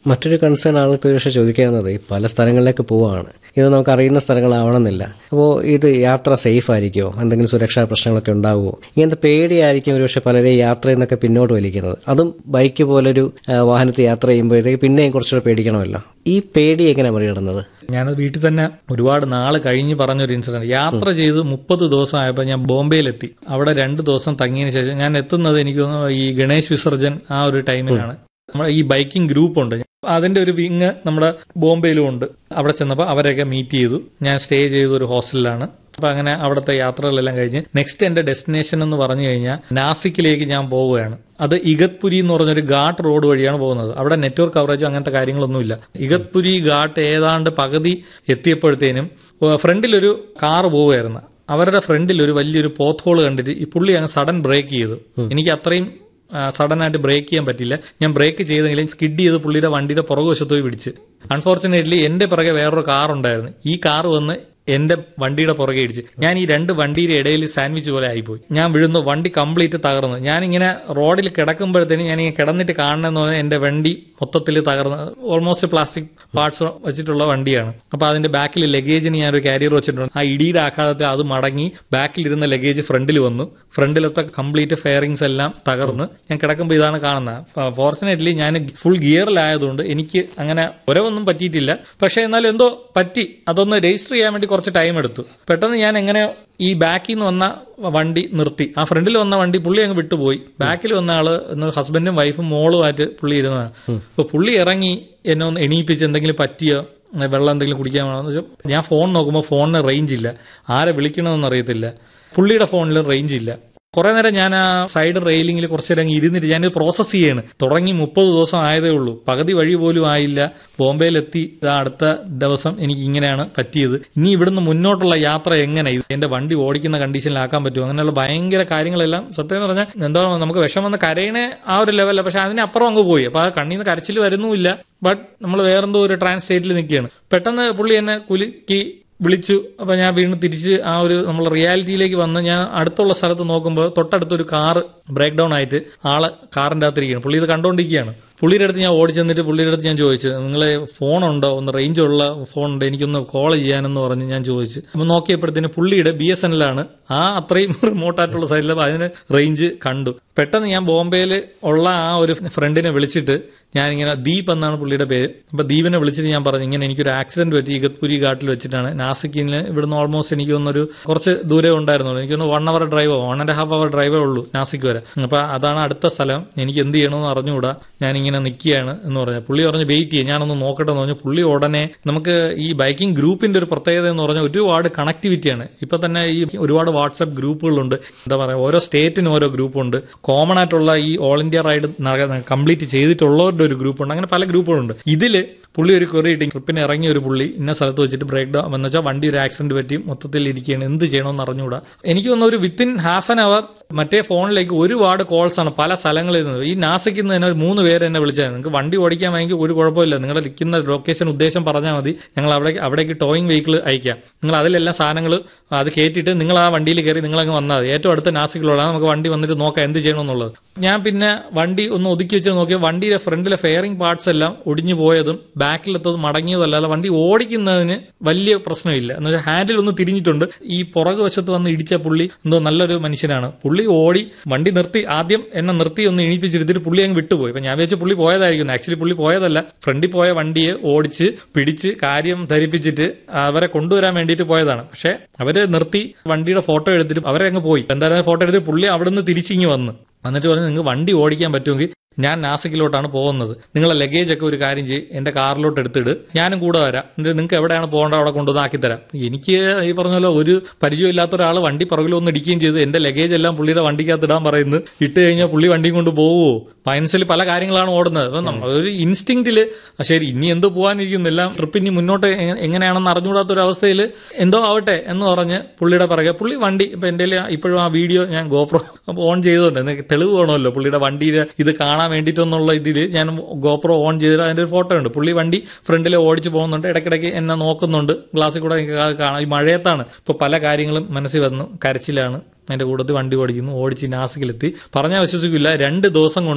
മറ്റൊരു കൺസേൺ ആൾക്ക് ഒരുപക്ഷെ ചോദിക്കാവുന്നത് ഈ പല സ്ഥലങ്ങളിലേക്ക് പോവുകയാണ് ഇത് നമുക്ക് അറിയുന്ന സ്ഥലങ്ങളാവണമെന്നില്ല അപ്പോൾ ഇത് യാത്ര സേഫ് ആയിരിക്കുമോ എന്തെങ്കിലും സുരക്ഷാ പ്രശ്നങ്ങളൊക്കെ ഉണ്ടാവുമോ ഇങ്ങനത്തെ പേടിയായിരിക്കും ഒരുപക്ഷെ പലരെയും യാത്രയിൽ നിന്നൊക്കെ പിന്നോട്ട് വലിക്കുന്നത് അതും ബൈക്ക് പോലൊരു ആ, വാഹനത്തിൽ യാത്ര ചെയ്യുമ്പോഴത്തേക്ക് പിന്നെയും കുറച്ചുകൂടെ പേടിക്കണമല്ലോ ഈ പേടി എങ്ങനെ മറികടന്നത് ഞാനത് വീട്ടിൽ തന്നെ ഒരുപാട് നാൾ കഴിഞ്ഞ് പറഞ്ഞൊരു ഇൻസിഡന്റ് യാത്ര ചെയ്ത് മുപ്പത് ദിവസം ആയപ്പോൾ ഞാൻ ബോംബെയിലെത്തി അവിടെ രണ്ട് ദിവസം തങ്ങിയതിന് ശേഷം ഞാൻ എത്തുന്നത് എനിക്ക് തോന്നുന്നു ഈ ഗണേശ് വിസർജൻ ആ ഒരു ടൈമിലാണ് നമ്മുടെ ഈ ബൈക്കിംഗ് ഗ്രൂപ്പ് ഉണ്ട് അതിന്റെ ഒരു വിങ് നമ്മുടെ ബോംബെയിലും ഉണ്ട് അവിടെ ചെന്നപ്പോൾ അവരെയൊക്കെ മീറ്റ് ചെയ്തു ഞാൻ സ്റ്റേ ചെയ്ത ഒരു ഹോസ്റ്റലിലാണ് അപ്പൊ അങ്ങനെ അവിടുത്തെ യാത്രകളെല്ലാം കഴിഞ്ഞ് നെക്സ്റ്റ് എന്റെ ഡെസ്റ്റിനേഷൻ എന്ന് പറഞ്ഞു കഴിഞ്ഞാൽ നാസിക്കിലേക്ക് ഞാൻ പോവുകയാണ് അത് ഇഗത്പുരി എന്ന് പറഞ്ഞൊരു ഘാട്ട് റോഡ് വഴിയാണ് പോകുന്നത് അവിടെ നെറ്റ്വർക്ക് കവറേജ് അങ്ങനത്തെ കാര്യങ്ങളൊന്നുമില്ല ഇഗത്പുരി ഘാട്ട് ഏതാണ്ട് പകുതി എത്തിയപ്പോഴത്തേനും ഫ്രണ്ടിലൊരു കാറ് പോവുകയായിരുന്നു അവരുടെ ഫ്രണ്ടിൽ ഒരു വലിയൊരു പോത്ത് ഹോൾ കണ്ടിട്ട് ഈ പുള്ളി അങ്ങ് സഡൻ ബ്രേക്ക് ചെയ്തു എനിക്ക് അത്രയും സഡൻ ആയിട്ട് ബ്രേക്ക് ചെയ്യാൻ പറ്റില്ല ഞാൻ ബ്രേക്ക് ചെയ്തെങ്കിലും സ്കിഡ് ചെയ്ത് പുള്ളിയുടെ വണ്ടിയുടെ പുറകുവശത്ത് പോയി പിടിച്ച് അൺഫോർച്ചുനേറ്റ്ലി എന്റെ പിറകെ വേറൊരു കാർ ഉണ്ടായിരുന്നു ഈ കാർ വന്ന് എന്റെ വണ്ടിയുടെ പുറകെ ഇടിച്ച് ഞാൻ ഈ രണ്ട് വണ്ടിയുടെ ഇടയിൽ സാൻഡ്വിച്ച് പോലെ ആയിപ്പോയി ഞാൻ വീഴുന്നു വണ്ടി കംപ്ലീറ്റ് തകർന്നു ഞാനിങ്ങനെ റോഡിൽ കിടക്കുമ്പോഴത്തേനും ഞാൻ ഇങ്ങനെ കിടന്നിട്ട് കാണണമെന്ന് പറഞ്ഞാൽ എന്റെ വണ്ടി മൊത്തത്തിൽ തകർന്ന് ഓൾമോസ്റ്റ് പ്ലാസ്റ്റിക് പാർട്സ് വെച്ചിട്ടുള്ള വണ്ടിയാണ് അപ്പൊ അതിന്റെ ബാക്കിൽ ലഗേജിന് ഞാൻ ഒരു കാരിയർ വെച്ചിട്ടുണ്ട് ആ ഇടിയുടെ ആഘാതത്തിൽ അത് മടങ്ങി ബാക്കിലിരുന്ന ലഗേജ് ഫ്രണ്ടിൽ വന്നു ഫ്രണ്ടിലത്തെ കംപ്ലീറ്റ് ഫെയറിങ്സ് എല്ലാം തകർന്ന് ഞാൻ കിടക്കുമ്പോൾ ഇതാണ് കാണുന്നത് ഫോർച്ചുനേറ്റ്ലി ഞാൻ ഫുൾ ഗിയറിലായതുകൊണ്ട് എനിക്ക് അങ്ങനെ ഒരവൊന്നും പറ്റിയിട്ടില്ല പക്ഷെ എന്നാലും എന്തോ പറ്റി അതൊന്ന് രജിസ്റ്റർ ചെയ്യാൻ വേണ്ടി കുറച്ച് ടൈം എടുത്തു പെട്ടെന്ന് ഞാൻ എങ്ങനെ ഈ ബാക്കിൽ നിന്ന് വന്ന വണ്ടി നിർത്തി ആ ഫ്രണ്ടിൽ വന്ന വണ്ടി പുള്ളി അങ്ങ് വിട്ടുപോയി ബാക്കിൽ വന്ന ആള് ഇന്ന് ഹസ്ബൻഡും വൈഫും മോളുമായിട്ട് പുള്ളി ഇരുന്നതാണ് അപ്പൊ പുള്ളി ഇറങ്ങി എന്നെ ഒന്ന് എണീപ്പിച്ച് എന്തെങ്കിലും പറ്റിയോ വെള്ളം എന്തെങ്കിലും കുടിക്കാൻ വേണമെന്ന് വെച്ചാൽ ഞാൻ ഫോൺ നോക്കുമ്പോൾ ഫോണിന് റേഞ്ച് ഇല്ല ആരെ വിളിക്കണമെന്ന് അറിയത്തില്ല പുള്ളിയുടെ ഫോണിൽ റേഞ്ച് ഇല്ല കുറെ നേരം ഞാൻ ആ സൈഡ് റെയിലിംഗിൽ കുറച്ച് നേരം അങ്ങ് ഇരുന്നിട്ട് ഞാൻ പ്രോസസ് ചെയ്യാണ് തുടങ്ങി മുപ്പത് ദിവസം ആയതേ ഉള്ളൂ പകുതി വഴി പോലും ആയില്ല ബോംബെയിലെത്തി ഇതാ അടുത്ത ദിവസം എനിക്ക് ഇങ്ങനെയാണ് പറ്റിയത് ഇനി ഇവിടുന്ന് മുന്നോട്ടുള്ള യാത്ര എങ്ങനെ ഇത് എന്റെ വണ്ടി ഓടിക്കുന്ന കണ്ടീഷനിലാക്കാൻ പറ്റുമോ അങ്ങനെയുള്ള ഭയങ്കര കാര്യങ്ങളെല്ലാം സത്യം പറഞ്ഞാൽ എന്താ നമുക്ക് വിഷം വന്ന് കരയണ ആ ഒരു ലെവലല്ല പക്ഷെ അതിനപ്പുറം അങ്ങ് പോയി അപ്പൊ ആ കണ്ണീന്ന് നിന്ന് കരച്ചിൽ വരുന്നുമില്ല ബട്ട് നമ്മൾ വേറെന്തോ ഒരു ട്രാൻസ് സ്റ്റേറ്റിൽ നിൽക്കുകയാണ് പെട്ടെന്ന് പുള്ളി എന്നെ കുലുക്കി വിളിച്ചു അപ്പൊ ഞാൻ വീണ്ടും തിരിച്ച് ആ ഒരു നമ്മൾ റിയാലിറ്റിയിലേക്ക് വന്ന് ഞാൻ അടുത്തുള്ള സ്ഥലത്ത് നോക്കുമ്പോൾ തൊട്ടടുത്തൊരു കാറ് ബ്രേക്ക് ഡൗൺ ആയിട്ട് ആള് കാറിന്റെ അകത്തിരിക്കുകയാണ് പുള്ളി ഇത് കണ്ടുകൊണ്ടിരിക്കുകയാണ് പുള്ളിയുടെ അടുത്ത് ഞാൻ ഓടി ചെന്നിട്ട് പുള്ളിയുടെ അടുത്ത് ഞാൻ ചോദിച്ചു നിങ്ങളെ ഫോണുണ്ടോ ഒന്ന് റേഞ്ച് ഉള്ള ഫോണുണ്ട് എനിക്കൊന്ന് കോൾ ചെയ്യാനെന്ന് പറഞ്ഞ് ഞാൻ ചോദിച്ചു അപ്പൊ നോക്കിയപ്പോഴത്തേന് പുള്ളിയുടെ ബി എസ് എൻ എല്ലാണ് ആ അത്രയും റിമോട്ട് ആയിട്ടുള്ള സൈഡിൽ അതിന് റേഞ്ച് കണ്ടു പെട്ടെന്ന് ഞാൻ ബോംബെയിൽ ഉള്ള ആ ഒരു ഫ്രണ്ടിനെ വിളിച്ചിട്ട് ഞാൻ ഇങ്ങനെ ദീപ് എന്നാണ് പുള്ളിയുടെ പേര് അപ്പൊ ദീപിനെ വിളിച്ചിട്ട് ഞാൻ പറഞ്ഞു ഇങ്ങനെ എനിക്കൊരു ആക്സിഡന്റ് പറ്റി ഇഗത്പുരി ഘാട്ടിൽ വെച്ചിട്ടാണ് നാസിക്കിന് ഇവിടുന്ന് ഓൾമോസ്റ്റ് എനിക്ക് തോന്നുന്നൊരു കുറച്ച് ദൂരെ ഉണ്ടായിരുന്നുള്ളൂ എനിക്കൊന്ന് വൺ അവർ ഡ്രൈവോ വൺ ആൻഡ് ഹാഫ് അവർ ഡ്രൈവേ ഉള്ളൂ നാസിക് വരെ അപ്പൊ അതാണ് അടുത്ത സ്ഥലം എനിക്ക് എന്ത് ചെയ്യണമെന്ന് അറിഞ്ഞുകൂടാ ഞാൻ ഇങ്ങനെ നിൽക്കുകയാണ് എന്ന് പറഞ്ഞു പുള്ളി പറഞ്ഞു വെയിറ്റ് ചെയ്യാം ഞാനൊന്ന് നോക്കട്ടെ എന്ന് പറഞ്ഞു പുള്ളി ഉടനെ നമുക്ക് ഈ ബൈക്കിംഗ് ഗ്രൂപ്പിന്റെ ഒരു പ്രത്യേകത എന്ന് പറഞ്ഞാൽ ഒരുപാട് കണക്ടിവിറ്റിയാണ് ഇപ്പൊ തന്നെ ഈ ഒരുപാട് വാട്സ്ആപ്പ് ഗ്രൂപ്പുകളുണ്ട് എന്താ പറയുക ഓരോ സ്റ്റേറ്റിനും ഓരോ ഗ്രൂപ്പുണ്ട് കോമൺ ആയിട്ടുള്ള ഈ ഓൾ ഇന്ത്യ റൈഡ് കംപ്ലീറ്റ് ചെയ്തിട്ടുള്ളവരുടെ ഒരു ഗ്രൂപ്പുണ്ട് അങ്ങനെ പല ഗ്രൂപ്പുകളുണ്ട് ഇതില് പുള്ളി ഒരു കൊറി ഇട്ടി ട്രിപ്പിന് ഇറങ്ങിയ ഒരു പുള്ളി ഇന്ന സ്ഥലത്ത് വെച്ചിട്ട് ബ്രേക്ക് ഡൗൺ എന്ന് വെച്ചാൽ വണ്ടി ഒരു ആക്സിഡന്റ് പറ്റി മൊത്തത്തിൽ ഇരിക്കുകയാണ് എന്ത് ചെയ്യണമെന്ന് അറിഞ്ഞുകൂടാ എനിക്ക് തോന്നുന്നു ഒരു വിത്തിൻ ഹാഫ് ആൻ അവർ മറ്റേ ഫോണിലേക്ക് ഒരുപാട് കോൾസ് ആണ് പല സ്ഥലങ്ങളിൽ നിന്ന് ഈ നാസിക്കിൽ നിന്ന് തന്നെ ഒരു മൂന്ന് പേര് എന്നെ വിളിച്ചത് നിങ്ങൾക്ക് വണ്ടി ഓടിക്കാൻ വേണമെങ്കിൽ ഒരു കുഴപ്പമില്ല നിങ്ങളുടെ നിൽക്കുന്ന ലൊക്കേഷൻ ഉദ്ദേശം പറഞ്ഞാൽ മതി ഞങ്ങൾ അവിടെ അവിടേക്ക് ടോയിങ് വെഹിക്കിൾ അയക്കാം നിങ്ങൾ അതിലെല്ലാം സാധനങ്ങൾ അത് കയറ്റിയിട്ട് നിങ്ങൾ ആ വണ്ടിയിൽ കയറി നിങ്ങൾ അങ്ങ് വന്നാൽ മതി ഏറ്റവും അടുത്ത നാസിക്കിലുള്ള നമുക്ക് വണ്ടി വന്നിട്ട് നോക്കാം എന്ത് ചെയ്യണമെന്നുള്ളത് ഞാൻ പിന്നെ വണ്ടി ഒന്ന് ഒതുക്കി വെച്ച് നോക്കിയാൽ വണ്ടിയുടെ ഫ്രണ്ടിലെ ഫെയറിംഗ് പാർട്സ് എല്ലാം ഒടിഞ്ഞു പോയതും ബാക്കിലെത്തത് മടങ്ങിയതല്ലാതെ വണ്ടി ഓടിക്കുന്നതിന് വലിയ പ്രശ്നമില്ല എന്ന് വെച്ചാൽ ഹാൻഡിൽ ഒന്ന് തിരിഞ്ഞിട്ടുണ്ട് ഈ പുറകു വശത്ത് വന്ന് ഇടിച്ച പുള്ളി എന്തോ നല്ലൊരു മനുഷ്യനാണ് പുള്ളി ഓടി വണ്ടി നിർത്തി ആദ്യം എന്നെ നിർത്തി ഒന്ന് എണീപ്പിച്ചിരുത്തിട്ട് പുള്ളി അങ്ങ് വിട്ടുപോയി അപ്പൊ ഞാൻ വെച്ച് പുള്ളി പോയതായിരിക്കും ആക്ച്വലി പുള്ളി പോയതല്ല ഫ്രണ്ടിൽ പോയ വണ്ടിയെ ഓടിച്ച് പിടിച്ച് കാര്യം ധരിപ്പിച്ചിട്ട് അവരെ കൊണ്ടുവരാൻ വേണ്ടിയിട്ട് പോയതാണ് പക്ഷെ അവര് നിർത്തി വണ്ടിയുടെ ഫോട്ടോ എടുത്തിട്ട് അവരെ അങ്ങ് പോയി എന്തായാലും ഫോട്ടോ എടുത്ത് പുള്ളി അവിടുന്ന് തിരിച്ചിങ്ങി വന്ന് എന്നിട്ട് പറഞ്ഞു നിങ്ങൾക്ക് വണ്ടി ഓടിക്കാൻ പറ്റുമെങ്കിൽ ഞാൻ നാസിക്കിലോട്ടാണ് പോകുന്നത് നിങ്ങളെ ലഗേജ് ഒക്കെ ഒരു കാര്യം ചെയ്യും എന്റെ കാറിലോട്ട് എടുത്തിട് ഞാനും കൂടെ വരാം എന്നിട്ട് നിങ്ങൾക്ക് എവിടെയാണ് പോകേണ്ടത് അവിടെ കൊണ്ടുവന്ന് ആക്കി തരാം എനിക്ക് ഈ പറഞ്ഞ പോലെ ഒരു പരിചയമില്ലാത്ത ഒരാൾ വണ്ടി പുറകിൽ ഒന്ന് ഇടിക്കുകയും ചെയ്ത് എന്റെ ലഗേജ് എല്ലാം പുള്ളിയുടെ വണ്ടിക്കകത്ത് ഇടാൻ പറയുന്നു ഇട്ട് കഴിഞ്ഞാൽ പുള്ളി വണ്ടിയും കൊണ്ട് പോവുമോ മനസ്സിൽ പല കാര്യങ്ങളാണ് ഓടുന്നത് അപ്പൊ നമ്മൾ ഒരു ഇൻസ്റ്റിങ്ക്റ്റില് ശരി ഇനി എന്തോ പോകാനിരിക്കുന്നില്ല ട്രിപ്പ് ഇനി മുന്നോട്ട് എ- എങ്ങനെയാണെന്ന് അറിഞ്ഞുകൂടാത്ത ഒരു അവസ്ഥയിൽ എന്തോ ആവട്ടെ എന്ന് പറഞ്ഞ് പുള്ളിയുടെ പിറകെ പുള്ളി വണ്ടി ഇപ്പൊ എന്റെ ഇപ്പോഴും ആ വീഡിയോ ഞാൻ ഗോപ്രോ ഓൺ ചെയ്തോണ്ട് എനിക്ക് തെളിവ് വേണമല്ലോ പുള്ളിയുടെ വണ്ടിയുടെ ഇത് കാണാൻ വേണ്ടിയിട്ടെന്നുള്ള ഇതിൽ ഞാൻ ഗോപ്രോ ഓൺ ചെയ്തിട്ട് അതിന്റെ ഒരു ഫോട്ടോ ഉണ്ട് പുള്ളി വണ്ടി ഫ്രണ്ടിൽ ഓടിച്ച് പോകുന്നുണ്ട് ഇടയ്ക്കിടയ്ക്ക് എന്നെ നോക്കുന്നുണ്ട് ഗ്ലാസ്സിൽ കൂടെ എനിക്ക് കാ- കാണാം ഈ മഴയത്താണ് ഇപ്പൊ പല കാര്യങ്ങളും മനസ്സിൽ വന്നു കരച്ചിലാണ് അതിന്റെ കൂട്ടത്തിൽ വണ്ടി ഓടിക്കുന്നു ഓടിച്ച് നാസിക്കിലെത്തി പറഞ്ഞാൽ വിശ്വസിക്കില്ല രണ്ട് ദിവസം കൊണ്ട്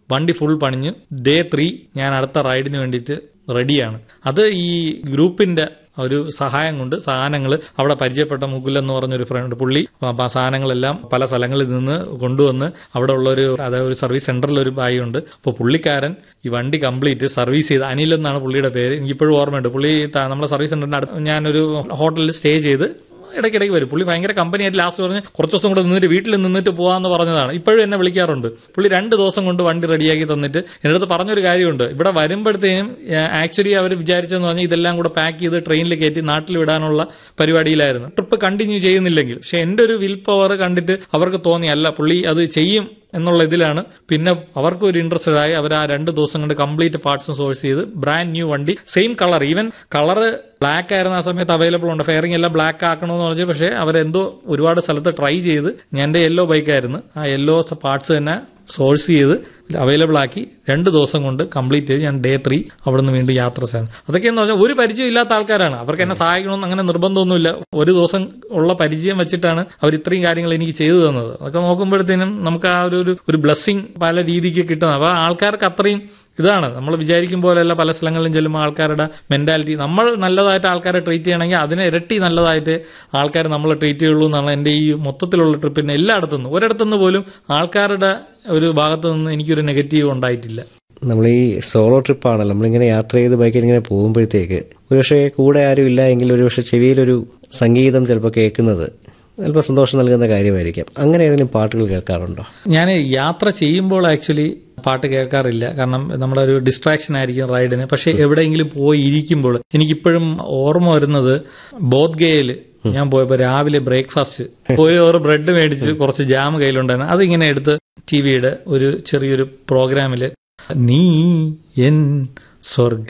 വണ്ടി ഫുൾ പണിഞ്ഞ് ഡേ ത്രീ ഞാൻ അടുത്ത റൈഡിന് വേണ്ടിയിട്ട് റെഡിയാണ് അത് ഈ ഗ്രൂപ്പിന്റെ ഒരു സഹായം കൊണ്ട് സാധനങ്ങൾ അവിടെ പരിചയപ്പെട്ട മുകുൽ എന്ന് പറഞ്ഞൊരു ഫ്രണ്ട് പുള്ളി ആ സാധനങ്ങളെല്ലാം പല സ്ഥലങ്ങളിൽ നിന്ന് കൊണ്ടുവന്ന് അവിടെ ഉള്ള ഒരു അതായത് ഒരു സർവീസ് സെന്ററിൽ ഒരു ബായി ഉണ്ട് അപ്പോൾ പുള്ളിക്കാരൻ ഈ വണ്ടി കംപ്ലീറ്റ് സർവീസ് ചെയ്ത് അനിൽ എന്നാണ് പുള്ളിയുടെ പേര് എനിക്കിപ്പോഴും ഓർമ്മയുണ്ട് പുള്ളി ത- നമ്മുടെ സർവീസ് സെന്ററിന്റെ അടുത്ത് ഞാനൊരു ഹോട്ടലിൽ സ്റ്റേ ചെയ്ത് ഇടയ്ക്കിടയ്ക്ക് വരും പുള്ളി ഭയങ്കര കമ്പനിയായിട്ട് ലാസ്റ്റ് പറഞ്ഞ് കുറച്ച് ദിവസം കൂടെ നിന്നിട്ട് വീട്ടിൽ നിന്നിട്ട് പോകാമെന്ന് പറഞ്ഞതാണ് ഇപ്പോഴും എന്നെ വിളിക്കാറുണ്ട് പുള്ളി രണ്ട് ദിവസം കൊണ്ട് വണ്ടി റെഡിയാക്കി തന്നിട്ട് എൻ്റെ അടുത്ത് പറഞ്ഞൊരു കാര്യമുണ്ട് ഇവിടെ വരുമ്പോഴത്തേനും ആക്ച്വലി അവർ വിചാരിച്ചെന്ന് പറഞ്ഞാൽ ഇതെല്ലാം കൂടെ പാക്ക് ചെയ്ത് ട്രെയിനിൽ കയറ്റി നാട്ടിൽ വിടാനുള്ള പരിപാടിയിലായിരുന്നു ട്രിപ്പ് കണ്ടിന്യൂ ചെയ്യുന്നില്ലെങ്കിൽ പക്ഷെ എൻ്റെ ഒരു വിൽ പവർ കണ്ടിട്ട് അവർക്ക് തോന്നി അല്ല പുള്ളി അത് ചെയ്യും എന്നുള്ള ഇതിലാണ് പിന്നെ അവർക്കും ഒരു ഇൻട്രസ്റ്റഡ് ആയി അവർ ആ രണ്ട് ദിവസം കൊണ്ട് കംപ്ലീറ്റ് പാർട്സും സോഴ്സ് ചെയ്ത് ബ്രാൻഡ് ന്യൂ വണ്ടി same colour even colour black ആയിരുന്ന ആ സമയത്ത് അവൈലബിൾ ഉണ്ട് ഫെയറിംഗ് എല്ലാം ബ്ലാക്ക് ആക്കണമെന്ന് പറഞ്ഞു പക്ഷേ അവരെന്തോ ഒരുപാട് സ്ഥലത്ത് ട്രൈ ചെയ്ത് ഞാൻ എൻ്റെ യെല്ലോ ബൈക്കായിരുന്നു ആ യെല്ലോ പാർട്സ് തന്നെ സോഴ്സ് ചെയ്ത് അവൈലബിൾ ആക്കി രണ്ട് ദിവസം കൊണ്ട് കംപ്ലീറ്റ് ചെയ്ത് ഞാൻ ഡേ ത്രീ അവിടെ നിന്ന് വീണ്ടും യാത്ര ചെയ്യണം അതൊക്കെയെന്ന് പറഞ്ഞാൽ ഒരു പരിചയം ഇല്ലാത്ത ആൾക്കാരാണ് അവർക്ക് എന്നെ സഹായിക്കണമെന്ന് അങ്ങനെ നിർബന്ധമൊന്നുമില്ല ഒരു ദിവസം ഉള്ള പരിചയം വെച്ചിട്ടാണ് അവർ ഇത്രയും കാര്യങ്ങൾ എനിക്ക് ചെയ്തു തന്നത് അതൊക്കെ നോക്കുമ്പോഴത്തേനും നമുക്ക് ആ ഒരു ഒരു- ഒരു ബ്ലെസ്സിങ് പല രീതിക്ക് കിട്ടുന്നത് അപ്പോൾ ആൾക്കാർക്ക് അത്രയും ഇതാണ് നമ്മൾ വിചാരിക്കും പോലെയല്ല പല സ്ഥലങ്ങളിലും ചെല്ലുമ്പോൾ ആൾക്കാരുടെ മെന്റാലിറ്റി നമ്മൾ നല്ലതായിട്ട് ആൾക്കാരെ ട്രീറ്റ് ചെയ്യണമെങ്കിൽ അതിനെ ഇരട്ടി നല്ലതായിട്ട് ആൾക്കാർ നമ്മളെ ട്രീറ്റ് ചെയ്യുള്ളൂ എന്നാണ് എൻ്റെ ഈ മൊത്തത്തിലുള്ള ട്രിപ്പിന് എല്ലായിടത്തുനിന്ന് ഒരിടത്തുനിന്ന് പോലും ആൾക്കാരുടെ ഒരു ഭാഗത്തു നിന്ന് എനിക്കൊരു നെഗറ്റീവ് ഉണ്ടായിട്ടില്ല നമ്മൾ ഈ സോളോ ട്രിപ്പാണല്ലോ നമ്മളിങ്ങനെ യാത്ര ചെയ്ത് ബൈക്കിൽ ഇങ്ങനെ പോകുമ്പോഴത്തേക്ക് ഒരുപക്ഷെ കൂടെ ആരും ഇല്ല എങ്കിൽ ഒരുപക്ഷെ ചെവിയിലൊരു സംഗീതം ചിലപ്പോൾ കേൾക്കുന്നത് ചിലപ്പോൾ സന്തോഷം നൽകുന്ന കാര്യമായിരിക്കാം അങ്ങനെ ഏതെങ്കിലും പാട്ടുകൾ കേൾക്കാറുണ്ടോ ഞാൻ യാത്ര ചെയ്യുമ്പോൾ ആക്ച്വലി പാട്ട് കേൾക്കാറില്ല കാരണം നമ്മുടെ ഒരു ഡിസ്ട്രാക്ഷൻ ആയിരിക്കും റൈഡിന് പക്ഷെ എവിടെയെങ്കിലും പോയി ഇരിക്കുമ്പോൾ എനിക്കിപ്പോഴും ഓർമ്മ വരുന്നത് ബോധ്ഗയയില് ഞാൻ പോയപ്പോ രാവിലെ ബ്രേക്ക്ഫാസ്റ്റ് ഒരു ഒരു ബ്രെഡ് മേടിച്ച് കുറച്ച് ജാം കയ്യിലുണ്ടായിരുന്നു അതിങ്ങനെ എടുത്ത് ടി വിയുടെ ഒരു ചെറിയൊരു പ്രോഗ്രാമില് നീ എൻ സ്വർഗ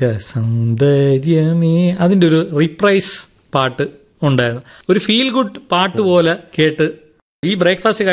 സൗന്ദര്യമേ അതിന്റെ ഒരു റിപ്രൈസ് പാട്ട് ഉണ്ടായിരുന്നു ഒരു ഫീൽ ഗുഡ് പാട്ട് പോലെ കേട്ട് ഈ ബ്രേക്ക്ഫാസ്റ്റ്